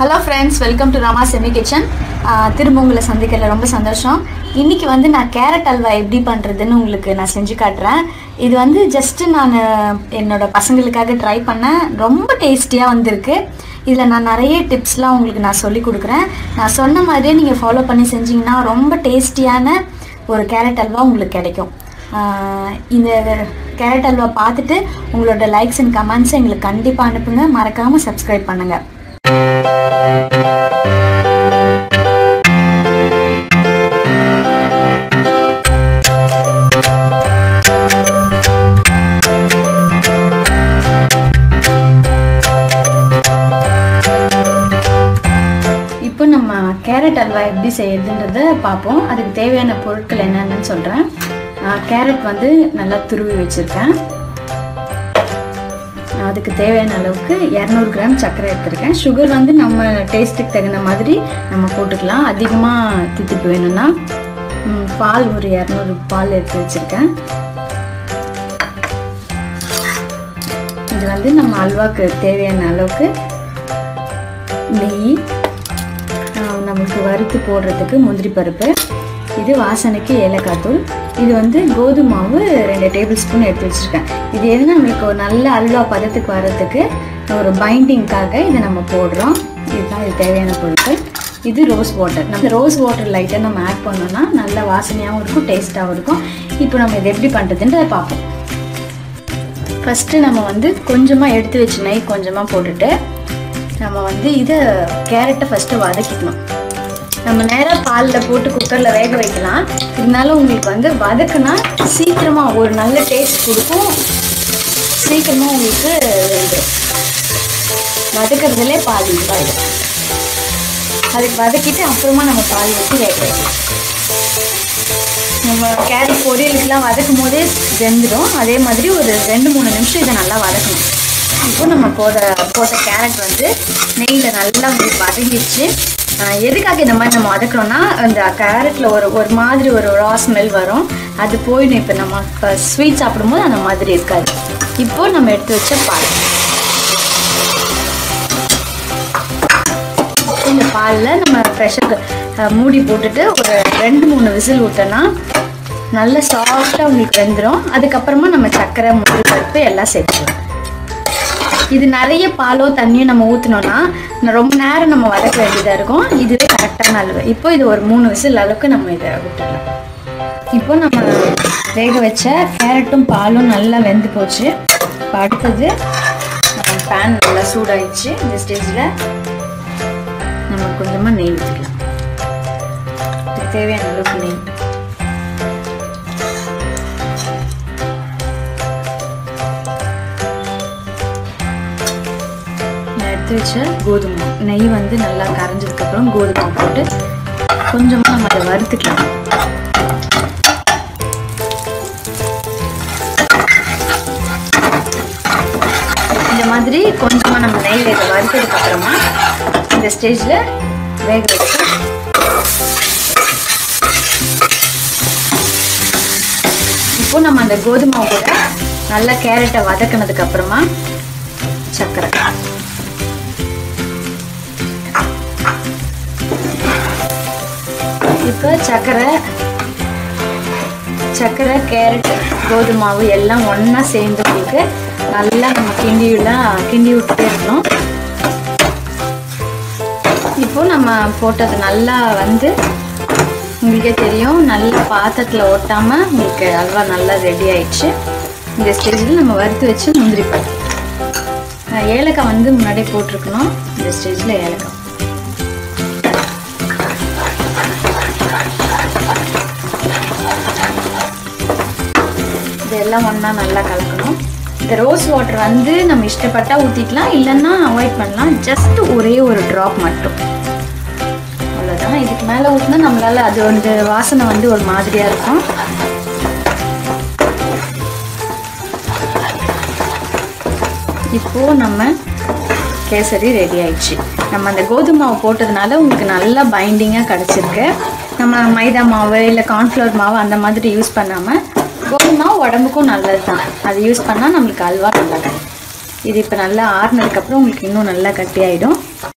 hello friends welcome to Rama semi kitchen திரும்ப உங்களை சந்திக்கிறதுல ரொம்ப சந்தோஷம் இன்னைக்கு வந்து நான் கேரட் அல்வா எப்படி பண்ணுறதுன்னு உங்களுக்கு நான் செஞ்சு காட்டுறேன் இது வந்து ஜஸ்ட்டு நான் என்னோட பசங்களுக்காக ட்ரை பண்ணேன் ரொம்ப டேஸ்டியாக வந்திருக்கு இதில் நான் நிறைய டிப்ஸ்லாம் உங்களுக்கு நான் சொல்லி கொடுக்குறேன் நான் சொன்ன மாதிரியே நீங்கள் ஃபாலோ பண்ணி செஞ்சீங்கன்னா ரொம்ப டேஸ்டியான ஒரு கேரட் அல்வா உங்களுக்கு கிடைக்கும் ஆஹ் இந்த கேரட் அல்வா பார்த்துட்டு உங்களோட லைக்ஸ் அண்ட் கமெண்ட்ஸை எங்களுக்கு கண்டிப்பாக அனுப்புங்க மறக்காமல் சப்ஸ்கிரைப் பண்ணுங்கள் இப்போ நம்ம கேரட் அல்வா எப்படி செய்யறதுன்றத பார்ப்போம் அதுக்கு தேவையான பொருட்கள் என்னென்னு சொல்கிறேன் கேரட் வந்து நல்லா துருவி வச்சுருக்கேன் அதுக்கு தேவையான அளவுக்கு இரநூறு கிராம் சர்க்கரை எடுத்திருக்கேன் சுகர் வந்து நம்ம டேஸ்ட்டுக்கு தகுந்த மாதிரி நம்ம போட்டுக்கலாம் அதிகமாக தித்திப்பு வேணும்னா ம், பால் ஒரு இரநூறு பால் எடுத்து வச்சுருக்கேன் இது வந்து நம்ம அல்வாக்கு தேவையான அளவுக்கு நெய் ஆஹ் நமக்கு வறுத்து போடுறதுக்கு முந்திரி பருப்பு இது வாசனைக்கு ஏலக்காய் தூள் இது வந்து கோதுமை மாவு ரெண்டு டேபிள் ஸ்பூன் எடுத்து வச்சுருக்கேன் இது எது நம்மளுக்கு ஒரு நல்ல அல்வா பதத்துக்கு வர்றதுக்கு ஒரு பைண்டிங்காக இதை நம்ம போடுறோம் இதுதான் இது தேவையான பொருட்கள் இது ரோஸ் வாட்டர் நம்ம ரோஸ் வாட்டர் லைட்டாக நம்ம ஆட் பண்ணோம்னா நல்ல வாசனையாகவும் இருக்கும் டேஸ்ட்டாகவும் இருக்கும் இப்போ நம்ம இது எப்படி பண்ணுறதுன்றதை பார்ப்போம் ஃபஸ்ட்டு நம்ம வந்து கொஞ்சமாக எடுத்து வச்ச நெய் கொஞ்சமாக போட்டுட்டு நம்ம வந்து இதை கேரட்டை ஃபஸ்ட்டு வதக்கிக்கணும் நம்ம நேராக பாலில் போட்டு குக்கரில் வேக வைக்கலாம் இருந்தாலும் உங்களுக்கு வந்து வதக்குனா சீக்கிரமாக ஒரு நல்ல டேஸ்ட் கொடுக்கும் சீக்கிரமாக உங்களுக்கு வெந்துடும் வதக்கிறதுலே பால் இதாகிடும் அதுக்கு வதக்கிட்டு அப்புறமா நம்ம பால் ஊற்றி வேக வைக்கலாம் நம்ம கேரட் பொரியலுக்குலாம் வதக்கும் போதே வெந்துடும் அதே மாதிரி ஒரு ரெண்டு மூணு நிமிஷம் இதை நல்லா வதக்கணும் இப்போ நம்ம போட போட்ட கேரட் வந்து நெய்யில் நல்லா உங்களுக்கு வதங்கிடுச்சு ஆஹ் எதுக்காக இந்த மாதிரி நம்ம வதக்குறோம்னா அந்த கேரட்டில் ஒரு ஒரு மாதிரி ஒரு ரா ஸ்மெல் வரும் அது போயிடும் இப்போ நம்ம இப்போ ஸ்வீட் சாப்பிடும்போது அந்த மாதிரி இருக்காது இப்போ நம்ம எடுத்து வச்ச பால் இந்த பாலில் நம்ம ப்ரெஷர் மூடி போட்டுட்டு ஒரு ரெண்டு மூணு விசில் விட்டோன்னா நல்ல சாஃப்டாக உங்களுக்கு வெந்துடும் அதுக்கப்புறமா நம்ம சர்க்கரை முந்திரி பருப்பு எல்லாம் சேர்த்துக்கலாம் இது நிறைய பாலோ தண்ணியோ நம்ம ஊற்றினோன்னா ரொம்ப நேரம் நம்ம வதக்க வேண்டியதாக இருக்கும் இதுவே கரெக்டான அளவு இப்போ இது ஒரு மூணு விசில் அளவுக்கு நம்ம இதை விட்டுடலாம் இப்போ நம்ம வேக வச்ச கேரட்டும் பாலும் நல்லா வெந்து போச்சு இப்போ அடுத்தது பேன் நல்லா சூடாயிடுச்சு இந்த ஸ்டேஜில் நம்ம கொஞ்சமாக நெய் ஊற்றிக்கலாம் இதுக்கு தேவையான அளவுக்கு நெய் நான் எடுத்து வச்ச கோதுமை நெய் வந்து நல்லா கரைஞ்சதுக்கப்புறம் கோதுமை போட்டு கொஞ்சமாக நம்ம அதை வறுத்துக்கலாம் இந்த மாதிரி கொஞ்சமாக நம்ம நெய்யில் இதை வறுத்ததுக்கு அப்புறமா இந்த ஸ்டேஜில் வேக வச்சு இப்போ நம்ம அந்த கோதுமை கூட நல்லா கேரட்டை வதக்கினதுக்கு அப்புறமா சர்க்கரை இப்போ சர்க்கரை சர்க்கரை கேரட் கோதுமை மாவு எல்லாம் ஒன்றா சேர்ந்து உங்களுக்கு நல்லா நம்ம கிண்டியெல்லாம் கிண்டி விட்டுட்டே இருக்கணும் இப்போ நம்ம போட்டது நல்லா வந்து உங்களுக்கே தெரியும் நல்ல பாத்திரத்தில் ஒட்டாமல் உங்களுக்கு அல்வா நல்லா ரெடி ஆயிடுச்சு இந்த ஸ்டேஜில் நம்ம வறுத்து வச்சு முந்திரி பருப்பு நான் ஏலக்காய் வந்து முன்னாடியே போட்டிருக்கணும் இந்த ஸ்டேஜில் ஏலக்காய் இதெல்லாம் ஒன்றா நல்லா கலக்கணும் இந்த ரோஸ் வாட்டர் வந்து நம்ம இஷ்டப்பட்டா ஊற்றிக்கலாம் இல்லைன்னா அவாய்ட் பண்ணலாம் ஜஸ்ட் ஒரே ஒரு ட்ராப் மட்டும் அவ்வளோதான் இதுக்கு மேலே ஊற்றினா நம்மளால் அது வந்து வாசனை வந்து ஒரு மாதிரியாக இருக்கும் இப்போது நம்ம கேசரி ரெடி ஆயிடுச்சு நம்ம அந்த கோதுமை மாவு போட்டதுனால உங்களுக்கு நல்லா பைண்டிங்காக கிடச்சிருக்கு நம்ம மைதா மாவு இல்லை கார்ன்ஃப்ளவர் மாவு அந்த மாதிரி யூஸ் பண்ணாமல் கோதுமை மாவு உடம்புக்கும் நல்லது தான் அது யூஸ் பண்ணால் நம்மளுக்கு அல்வா நல்லா இது இப்போ நல்லா ஆறுனதுக்கப்புறம் உங்களுக்கு இன்னும் நல்லா கட்டி ஆகிடும்